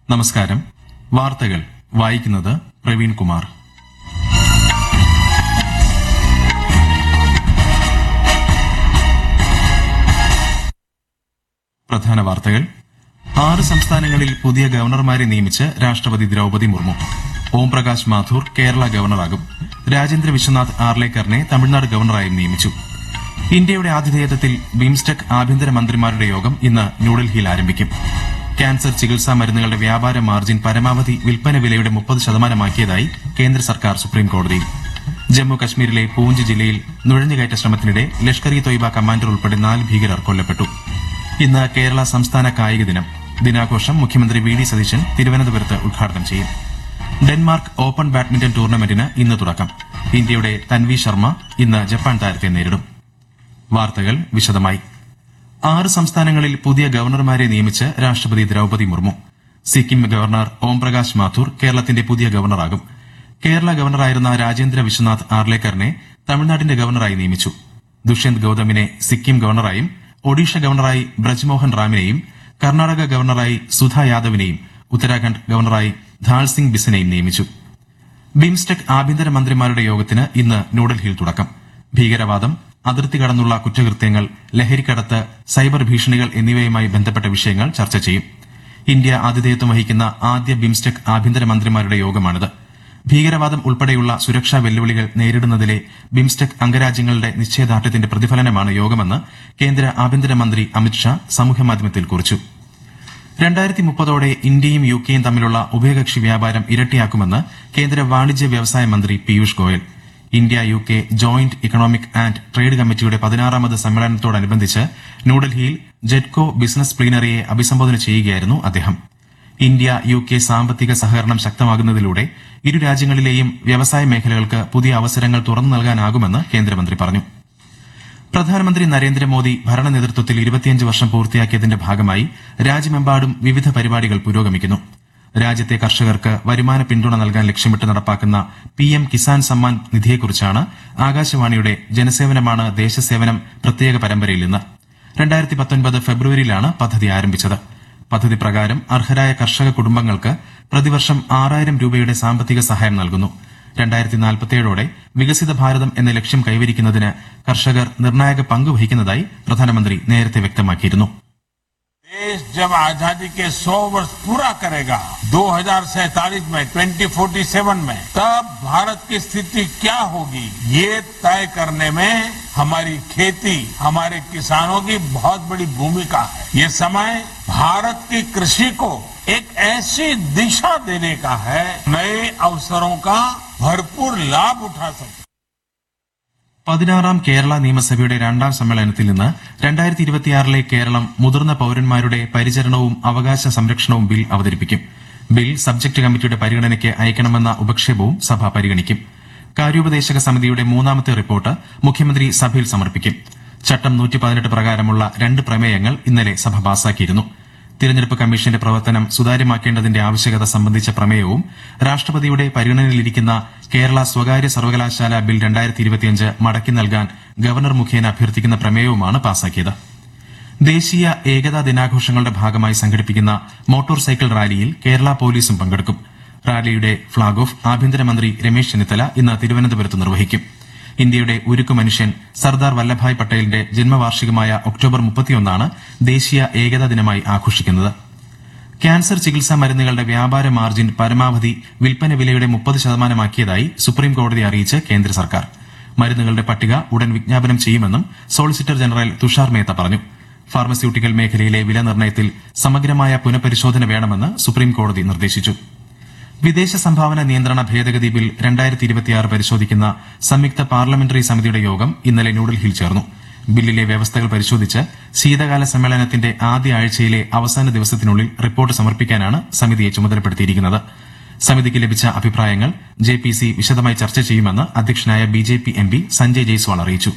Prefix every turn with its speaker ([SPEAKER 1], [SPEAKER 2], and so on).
[SPEAKER 1] നമസ്കാരം വാർത്തകൾ വായിക്കുന്നത് പ്രവീൺ കുമാർ പ്രധാന വാർത്തകൾ ആറ് സംസ്ഥാനങ്ങളിൽ പുതിയ ഗവർണർമാരെ നിയമിച്ച് രാഷ്ട്രപതി ദ്രൌപതി മുർമു ഓം പ്രകാശ് മാഥൂർ കേരള ഗവർണറാകും രാജേന്ദ്ര വിശ്വനാഥ് ആർലേക്കറിനെ തമിഴ്നാട് ഗവർണറായും നിയമിച്ചു ഇന്ത്യയുടെ ആതിഥേയത്വത്തിൽ ബിംസ്റ്റെക് ആഭ്യന്തര മന്ത്രിമാരുടെ യോഗം ഇന്ന് ന്യൂഡൽഹിയിൽ ആരംഭിക്കും ക്യാൻസർ ചികിത്സാ മരുന്നുകളുടെ വ്യാപാര മാർജിൻ പരമാവധി വിൽപ്പന വിലയുടെ മുപ്പത് ശതമാനമാക്കിയതായി കേന്ദ്ര സർക്കാർ സുപ്രീംകോടതിയിൽ ജമ്മു കശ്മീരിലെ പൂഞ്ച് ജില്ലയിൽ നുഴഞ്ഞുകയറ്റ ശ്രമത്തിനിടെ ലഷ്കർ ഇ തൊയ്ബ കമാൻഡർ ഉൾപ്പെടെ നാല് ഭീകരർ കൊല്ലപ്പെട്ടു ഇന്ന് കേരള സംസ്ഥാന കായിക ദിനം ദിനാഘോഷം മുഖ്യമന്ത്രി വി ഡി സതീശൻ തിരുവനന്തപുരത്ത് ഉദ്ഘാടനം ചെയ്യും ഡെൻമാർക്ക് ഓപ്പൺ ബാഡ്മിന്റൺ ടൂർണമെന്റിന് ഇന്ന് തുടക്കം ഇന്ത്യയുടെ തൻവി ശർമ്മ ഇന്ന് ജപ്പാൻ താരത്തെ നേരിടും വാർത്തകൾ വിശദമായി ആറ് സംസ്ഥാനങ്ങളിൽ പുതിയ ഗവർണർമാരെ നിയമിച്ച് രാഷ്ട്രപതി ദ്രൌപതി മുർമു സിക്കിം ഗവർണർ ഓംപ്രകാശ് മാഥൂർ കേരളത്തിന്റെ പുതിയ ഗവർണറാകും കേരള ഗവർണറായിരുന്ന രാജേന്ദ്ര വിശ്വനാഥ് ആർലേക്കറിനെ തമിഴ്നാടിന്റെ ഗവർണറായി നിയമിച്ചു ദുഷ്യന്ത് ഗൌതമിനെ സിക്കിം ഗവർണറായും ഒഡീഷ ഗവർണറായി ബ്രജ്മോഹൻ റാമിനെയും കർണാടക ഗവർണറായി സുധ യാദവിനെയും ഉത്തരാഖണ്ഡ് ഗവർണറായി ധാൾ സിംഗ് ബിസിനെയും നിയമിച്ചു ബിംസ്റ്റെക് ആഭ്യന്തര മന്ത്രിമാരുടെ യോഗത്തിന് ഇന്ന് ന്യൂഡൽഹിയിൽ തുടക്കം ഭീകരവാദം അതിർത്തി കടന്നുള്ള കുറ്റകൃത്യങ്ങൾ ലഹരിക്കടത്ത് സൈബർ ഭീഷണികൾ എന്നിവയുമായി ബന്ധപ്പെട്ട വിഷയങ്ങൾ ചർച്ച ചെയ്യും ഇന്ത്യ ആതിഥേയത്വം വഹിക്കുന്ന ആദ്യ ബിംസ്റ്റെക് ആഭ്യന്തര മന്ത്രിമാരുടെ യോഗമാണിത് ഭീകരവാദം ഉൾപ്പെടെയുള്ള സുരക്ഷാ വെല്ലുവിളികൾ നേരിടുന്നതിലെ ബിംസ്റ്റെക് അംഗരാജ്യങ്ങളുടെ നിശ്ചയദാർഢ്യത്തിന്റെ പ്രതിഫലനമാണ് യോഗമെന്ന് കേന്ദ്ര ആഭ്യന്തരമന്ത്രി അമിത്ഷാ സമൂഹമാധ്യമത്തിൽ കുറിച്ചു രണ്ടായിരത്തി മുപ്പതോടെ ഇന്ത്യയും യു കെയും തമ്മിലുള്ള ഉഭയകക്ഷി വ്യാപാരം ഇരട്ടിയാക്കുമെന്ന് കേന്ദ്ര വാണിജ്യ വ്യവസായ മന്ത്രി Piyush Goyal India U K joint economic and trade കമ്മിറ്റിയുടെ പതിനാറാമത് സമ്മേളനത്തോടനുബന്ധിച്ച് ന്യൂഡൽഹിയിൽ ജെറ്റ്കോ ബിസിനസ് പ്ലീനറിയെ അഭിസംബോധന ചെയ്യുകയായിരുന്നു അദ്ദേഹം ഇന്ത്യ യു കെ സാമ്പത്തിക സഹകരണം ശക്തമാകുന്നതിലൂടെ ഇരു രാജ്യങ്ങളിലെയും വ്യവസായ മേഖലകൾക്ക് പുതിയ അവസരങ്ങൾ തുറന്നു നൽകാനാകുമെന്ന് കേന്ദ്രമന്ത്രി പറഞ്ഞു പ്രധാനമന്ത്രി നരേന്ദ്രമോദി ഭരണ നേതൃത്വത്തിൽ ഇരുപത്തിയഞ്ച് വർഷം പൂർത്തിയാക്കിയതിന്റെ ഭാഗമായി രാജ്യമെമ്പാടും വിവിധ പരിപാടികൾ പുരോഗമിക്കുന്നു രാജ്യത്തെ കർഷകർക്ക് വരുമാന പിന്തുണ നൽകാൻ ലക്ഷ്യമിട്ട് നടപ്പാക്കുന്ന പി എം കിസാൻ സമ്മാൻ നിധിയെക്കുറിച്ചാണ് ആകാശവാണിയുടെ ജനസേവനമാണ് ദേശസേവനം പ്രത്യേക പരമ്പരയിൽ നിന്ന് രണ്ടായിരത്തി പത്തൊൻപത് ഫെബ്രുവരിയിലാണ് പദ്ധതി ആരംഭിച്ചത് പദ്ധതി പ്രകാരം അർഹരായ കർഷക കുടുംബങ്ങൾക്ക് പ്രതിവർഷം ആറായിരം രൂപയുടെ സാമ്പത്തിക സഹായം നൽകുന്നു രണ്ടായിരത്തി നാൽപ്പത്തിയേഴോടെ വികസിത ഭാരതം എന്ന ലക്ഷ്യം കൈവരിക്കുന്നതിന് കർഷകർ നിർണായക പങ്ക് വഹിക്കുന്നതായി പ്രധാനമന്ത്രി നേരത്തെ വ്യക്തമാക്കിയിരുന്നു
[SPEAKER 2] देश जब आजादी के 100 वर्ष पूरा करेगा 2047 में 2047 में तब भारत की स्थिति क्या होगी ये तय करने में हमारी खेती हमारे किसानों की बहुत बड़ी भूमिका है ये समय भारत की कृषि को एक ऐसी दिशा देने का है नए अवसरों का भरपूर लाभ उठा सके
[SPEAKER 1] പതിനാറാം കേരള നിയമസഭയുടെ രണ്ടാം സമ്മേളനത്തിൽ നിന്ന് രണ്ടായിരത്തി ഇരുപത്തിയാറിലെ കേരളം മുതിർന്ന പൌരന്മാരുടെ പരിചരണവും അവകാശ സംരക്ഷണവും ബിൽ അവതരിപ്പിക്കും ബിൽ സബ്ജക്ട് കമ്മിറ്റിയുടെ പരിഗണനയ്ക്ക് അയക്കണമെന്ന ഉപക്ഷേപവും സഭ പരിഗണിക്കും കാര്യോപദേശക സമിതിയുടെ മൂന്നാമത്തെ റിപ്പോർട്ട് മുഖ്യമന്ത്രി സഭയിൽ സമർപ്പിക്കും ചട്ടം നൂറ്റി പതിനെട്ട് പ്രകാരമുള്ള രണ്ട് പ്രമേയങ്ങൾ ഇന്നലെ സഭ പാസാക്കിയിരുന്നു തിരഞ്ഞെടുപ്പ് കമ്മീഷന്റെ പ്രവർത്തനം സുതാര്യമാക്കേണ്ടതിന്റെ ആവശ്യകത സംബന്ധിച്ച പ്രമേയവും രാഷ്ട്രപതിയുടെ പരിഗണനയിലിരിക്കുന്ന കേരള സ്വകാര്യ സർവകലാശാല ബിൽ രണ്ടായിരത്തി ഇരുപത്തിയഞ്ച് മടക്കി നൽകാൻ ഗവർണർ മുഖേന അഭ്യർത്ഥിക്കുന്ന പ്രമേയവുമാണ് പാസാക്കിയത് ദേശീയ ഏകതാ ദിനാഘോഷങ്ങളുടെ ഭാഗമായി സംഘടിപ്പിക്കുന്ന മോട്ടോർ സൈക്കിൾ റാലിയിൽ കേരള പോലീസും പങ്കെടുക്കും റാലിയുടെ ഫ്ളാഗ് ഓഫ് ആഭ്യന്തരമന്ത്രി രമേശ് ചെന്നിത്തല ഇന്ന് തിരുവനന്തപുരത്ത് നിർവഹിക്കും ഇന്ത്യയുടെ ഉരുക്കു മനുഷ്യൻ സർദാർ വല്ലഭായ് പട്ടേലിന്റെ ജന്മവാർഷികമായ ഒക്ടോബർ മുപ്പത്തിയൊന്നാണ് ദേശീയ ഏകതാ ദിനമായി ആഘോഷിക്കുന്നത് ക്യാൻസർ ചികിത്സാ മരുന്നുകളുടെ വ്യാപാര മാർജിൻ പരമാവധി വിൽപ്പന വിലയുടെ മുപ്പത് ശതമാനമാക്കിയതായി സുപ്രീം കോടതി അറിയിച്ച് കേന്ദ്ര സർക്കാർ മരുന്നുകളുടെ പട്ടിക ഉടൻ വിജ്ഞാപനം ചെയ്യുമെന്നും സോളിസിറ്റർ ജനറൽ തുഷാർ മേത്ത പറഞ്ഞു ഫാർമസ്യൂട്ടിക്കൽ മേഖലയിലെ വില നിർണ്ണയത്തിൽ സമഗ്രമായ പുനഃപരിശോധന വേണമെന്ന് സുപ്രീം കോടതി നിർദ്ദേശിച്ചു വിദേശ സംഭാവന നിയന്ത്രണ ഭേദഗതി ബിൽ രണ്ടായിരത്തി ഇരുപത്തിയാറ് പരിശോധിക്കുന്ന സംയുക്ത പാർലമെന്ററി സമിതിയുടെ യോഗം ഇന്നലെ ന്യൂഡൽഹിയിൽ ചേർന്നു ബില്ലിലെ വ്യവസ്ഥകൾ പരിശോധിച്ച് ശീതകാല സമ്മേളനത്തിന്റെ ആദ്യ ആഴ്ചയിലെ അവസാന ദിവസത്തിനുള്ളിൽ റിപ്പോർട്ട് സമർപ്പിക്കാനാണ് സമിതിയെ ചുമതലപ്പെടുത്തിയിരിക്കുന്നത് സമിതിക്ക് ലഭിച്ച അഭിപ്രായങ്ങൾ ജെ പി സി വിശദമായി ചർച്ച ചെയ്യുമെന്ന് അധ്യക്ഷനായ B J P M P Sanjay Jaiswal അറിയിച്ചു